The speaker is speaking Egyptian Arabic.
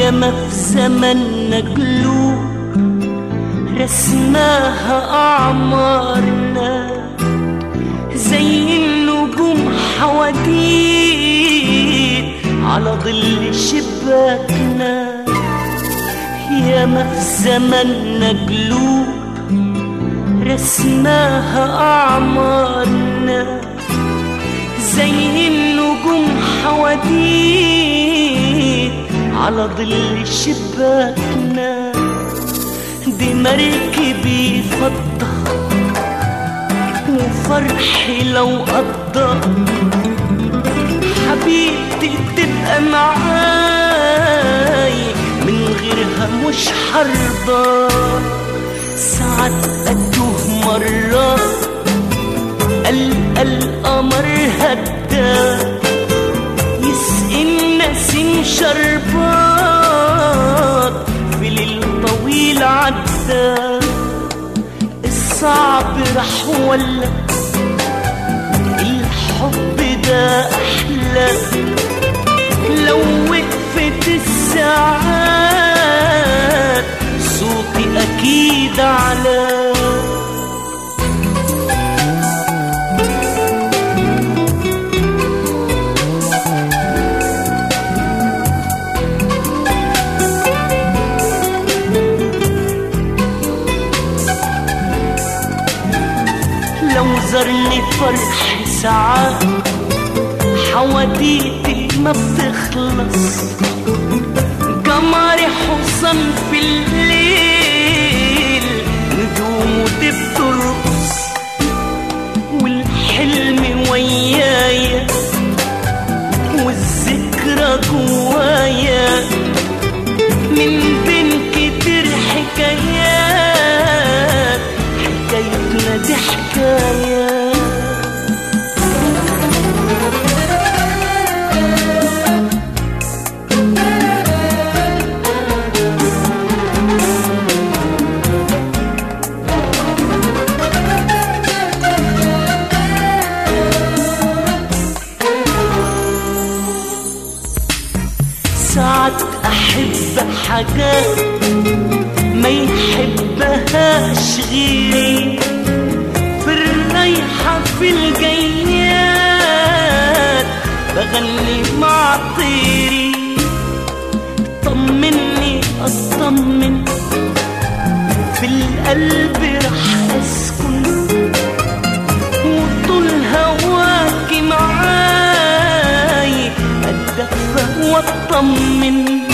ياما في زمننا قلوب رسماها أعمارنا زي النجوم حواديت على ظل شباكنا ياما في زمننا قلوب رسماها أعمارنا زي النجوم حواديت على ظل شباكنا دي مركبي فضة وفرحي لو قضى حبيبتي تبقى معاي من غيرها مش حرضى ساعات أتوه مرة ألقى القمر هدى يسقي النسيم شربات في ليل طويل عدى الصعب راح ولا الحب ده أحلى لو وقفت الساعات صوتي أكيد على لو زرني فرح ساعات حواديتي ما بتخلص قمري حصن في الليل نجومه دي بترقص والحلم ويايا والذكرى جوايا من بين كتير حكايات حكايتنا دي حكايات ساعات أحب حاجات ما يحبهاش غيري في الرايحة في الجيات بغني مع طيري طمني أطمن في القلب رح أسكن وطول هواكي معاي أتدفى وأطمن